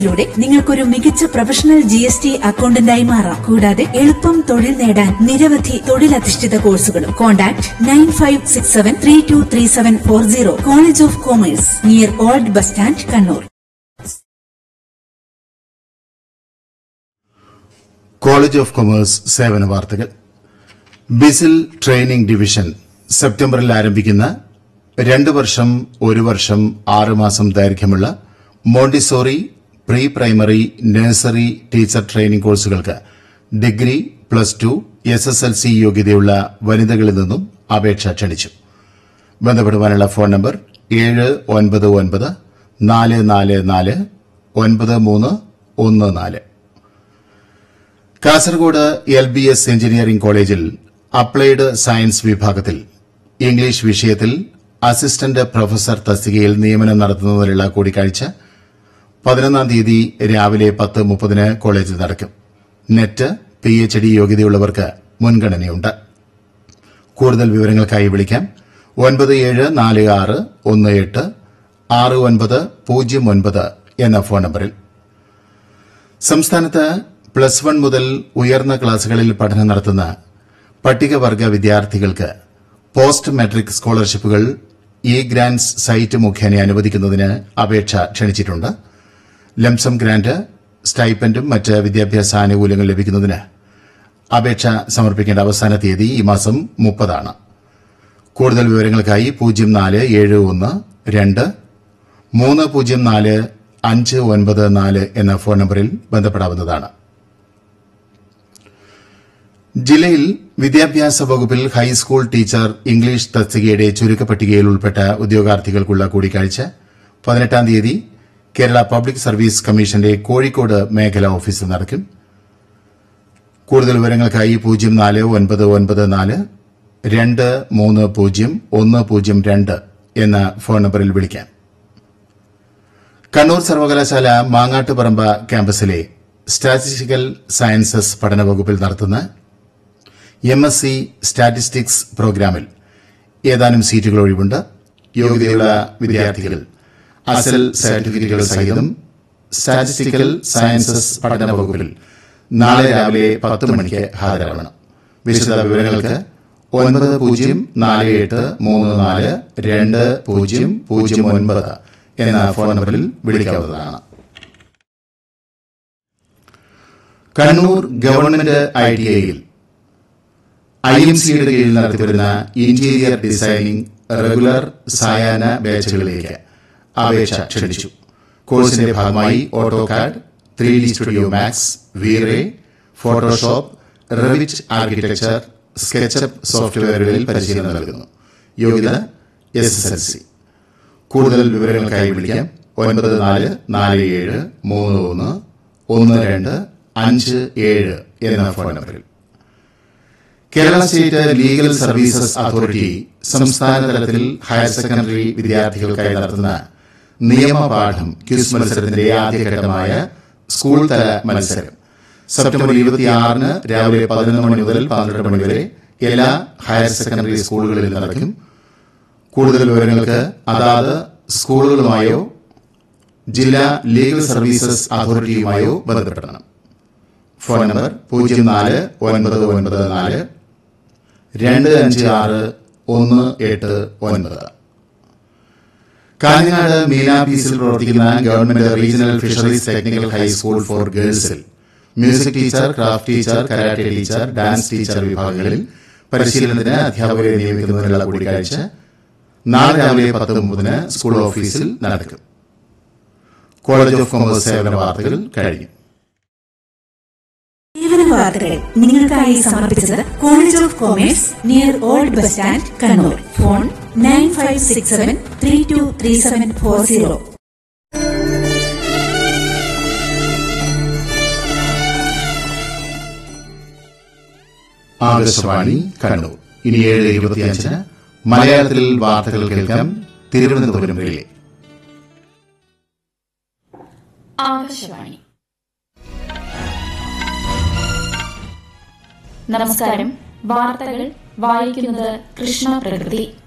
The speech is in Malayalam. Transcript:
ിലൂടെ നിങ്ങൾക്കൊരു മികച്ച പ്രൊഫഷണൽ ജി എസ് ടി അക്കൗണ്ടന്റായി മാറാം കൂടാതെ എളുപ്പം തൊഴിൽ നേടാൻ നിരവധി തൊഴിലധിഷ്ഠിത കോഴ്സുകളും contact nine five six seven three two three seven four zero college of commerce near old bus stand Kannur college of commerce സേവന വാർത്തകൾ ബിസിൽ ട്രെയിനിംഗ് ഡിവിഷൻ സെപ്റ്റംബറിൽ ആരംഭിക്കുന്ന രണ്ട് വർഷം ഒരു വർഷം ആറ് മാസം ദൈർഘ്യമുള്ള Montessori pre primary nursery teacher training കോഴ്സുകൾക്ക് degree plus two S S L C യോഗ്യതയുള്ള വനിതകളിൽ നിന്നും അപേക്ഷ ക്ഷണിച്ചു ബന്ധപ്പെടുവാനുള്ള ഫോൺ നമ്പർ ഏഴ് ഒൻപത് ഒൻപത് നാല് നാല് നാല് ഒൻപത് മൂന്ന് ഒന്ന് നാല് Kasaragod L B S engineering കോളേജിൽ അപ്ലൈഡ് സയൻസ് വിഭാഗത്തിൽ ഇംഗ്ലീഷ് വിഷയത്തിൽ അസിസ്റ്റന്റ് പ്രൊഫസർ തസ്തികയിൽ നിയമനം നടത്തുന്നതിനുള്ള കൂടിക്കാഴ്ച പതിനൊന്നാം തീയതി രാവിലെ പത്ത് മുപ്പതിന് കോളേജിൽ നടക്കും നെറ്റ് പി എച്ച് ഡി യോഗ്യതയുള്ളവർക്ക് മുൻഗണനയുണ്ട് കൂടുതൽ വിവരങ്ങൾക്കായി വിളിക്കാം ഒൻപത് ഏഴ് നാല് ആറ് ഒന്ന് എട്ട് ആറ് ഒൻപത് പൂജ്യം ഒൻപത് എന്ന ഫോൺ നമ്പറിൽ സംസ്ഥാനത്ത് പ്ലസ് വൺ മുതൽ ഉയർന്ന ക്ലാസുകളിൽ പഠനം നടത്തുന്ന പട്ടികവർഗ വിദ്യാർത്ഥികൾക്ക് പോസ്റ്റ് മെട്രിക് സ്കോളർഷിപ്പുകൾ ഇ ഗ്രാന്റ്സ് സൈറ്റ് മുഖേന അനുവദിക്കുന്നതിന് അപേക്ഷ ക്ഷണിച്ചിട്ടുണ്ട് ലംസം ഗ്രാന്റ് സ്റ്റൈപ്പൻഡും മറ്റ് വിദ്യാഭ്യാസ ആനുകൂല്യങ്ങൾ ലഭിക്കുന്നതിന് അപേക്ഷ സമർപ്പിക്കേണ്ട അവസാന തീയതി ഈ മാസം മുപ്പതാണ് കൂടുതൽ വിവരങ്ങൾക്കായി പൂജ്യം നാല് ഏഴ് ഒന്ന് രണ്ട് മൂന്ന് പൂജ്യം നാല് അഞ്ച് ഒൻപത് നാല് എന്ന ഫോൺ നമ്പറിൽ ബന്ധപ്പെടാവുന്നതാണ് ജില്ലയിൽ വിദ്യാഭ്യാസ വകുപ്പിൽ ഹൈസ്കൂൾ ടീച്ചർ ഇംഗ്ലീഷ് തസ്തികയുടെ ചുരുക്കപ്പട്ടികയിൽ ഉൾപ്പെട്ട ഉദ്യോഗാർത്ഥികൾക്കുള്ള കൂടിക്കാഴ്ച പതിനെട്ടാം തീയതി കേരള പബ്ലിക് സർവീസ് കമ്മീഷന്റെ കോഴിക്കോട് മേഖലാ ഓഫീസിൽ നടക്കും കൂടുതൽ വിവരങ്ങൾക്കായി പൂജ്യം നാല് ഒൻപത് ഒൻപത് നാല് രണ്ട് മൂന്ന് പൂജ്യം ഒന്ന് പൂജ്യം രണ്ട് എന്ന ഫോൺ നമ്പറിൽ വിളിക്കാം കണ്ണൂർ സർവകലാശാല മാങ്ങാട്ടുപറമ്പ ക്യാമ്പസിലെ സ്റ്റാറ്റിസ്റ്റിക്കൽ സയൻസസ് പഠന വകുപ്പിൽ നടത്തുന്ന എം എസ് സി സ്റ്റാറ്റിസ്റ്റിക്സ് പ്രോഗ്രാമിൽ ഏതാനും സീറ്റുകൾ ഒഴിവുണ്ട് യോഗ്യതയുള്ള വിദ്യാർത്ഥികൾ അസൽ സർട്ടിഫിക്കറ്റുകൾ സഹിതം സ്റ്റാറ്റിസ്റ്റിക്കൽ സയൻസസ് പഠന വകുപ്പിൽ നാളെ രാവിലെ പത്ത് മണിക്ക് ഹാജരാവണം വിശദ വിവരങ്ങൾക്ക് ഒൻപത് പൂജ്യം നാല് എട്ട് മൂന്ന് നാല് രണ്ട് പൂജ്യം പൂജ്യം ഒൻപത് എന്ന ഫോൺ നമ്പറിൽ വിളിക്കാവുന്നതാണ് കണ്ണൂർ ഗവൺമെന്റ് ഐ ടി ഐയിൽ ഐ എം സിയുടെ കീഴിൽ നടത്തിവരുന്ന ഇന്റീരിയർ ഡിസൈനിംഗ് റെഗുലർ സായാഹ്ന ബാച്ചുകളിലേക്ക് അപേക്ഷ ക്ഷണിച്ചു കോഴ്സിന്റെ ഭാഗമായി AutoCAD three D studio max VRay Photoshop Revit architecture SketchUp സോഫ്റ്റ്വെയറുകളിൽ പരിശീലനം നൽകുന്നു യോഗ്യത എസ് എസ് എൽ സി കൂടുതൽ വിവരങ്ങൾക്കായി വിളിക്കാം ഒൻപത് നാല് നാല് ഏഴ് മൂന്ന് ഒന്ന് ഒന്ന് രണ്ട് അഞ്ച് ഏഴ് എന്ന ഫോൺ നമ്പറിൽ Kerala state legal services authority സംസ്ഥാന തലത്തിൽ ഹയർ സെക്കൻഡറി വിദ്യാർത്ഥികൾക്കായി നടത്തുന്ന നിയമപാഠം ക്യൂസ് മത്സരത്തിന്റെ ആദ്യഘട്ടമായ സ്കൂൾ തല മത്സരം സെപ്റ്റംബർ ഇരുപത്തിയാറിന് രാവിലെ പതിനൊന്ന് മണി മുതൽ പന്ത്രണ്ട് മണി വരെ എല്ലാ ഹയർ സെക്കൻഡറി സ്കൂളുകളിൽ നടക്കും കൂടുതൽ വിവരങ്ങൾക്ക് അതാത് സ്കൂളുകളുമായോ ജില്ലാ ലീഗൽ സർവീസസ് അതോറിറ്റിയുമായോ ബന്ധപ്പെടണം ഫോൺ നമ്പർ പൂജ്യം നാല് ഒൻപത് ഒൻപത് നാല് രണ്ട് അഞ്ച് ആറ് ഒന്ന് എട്ട് ഒൻപത് കാഞ്ഞങ്ങാട് മീനാപീസിൽ പ്രവർത്തിക്കുന്ന government regional fisheries technical high school for ഗേൾസിൽ music teacher craft teacher karate teacher dance teacher വിഭാഗങ്ങളിൽ പരിശീലനത്തിന് അധ്യാപകരെ നിയമിക്കുന്നതിനുള്ള കൂടിക്കാഴ്ച നാളെ രാവിലെ പത്ത് മുപ്പതിന് സ്കൂൾ ഓഫീസിൽ നടക്കും കോളേജ് ഓഫ് കൊമേഴ്സ് സേവന വാർത്തകൾ കഴിഞ്ഞു സേവന വാർത്തകൾ നിങ്ങൾക്കായി സമർപ്പിച്ചത് college of commerce near old bus stand Kannur phone nine five six seven three two three seven four zero Akashvani Kannur ഇനി ഏഴ് ഇരുപത്തിയഞ്ചിന് മലയാളത്തിൽ വാർത്തകൾ കേൾക്കാം തിരുവനന്തപുരം റിലേ ആകാശവാണി നമസ്കാരം വാർത്തകൾ വായിക്കുന്നത് കൃഷ്ണ പ്രകൃതി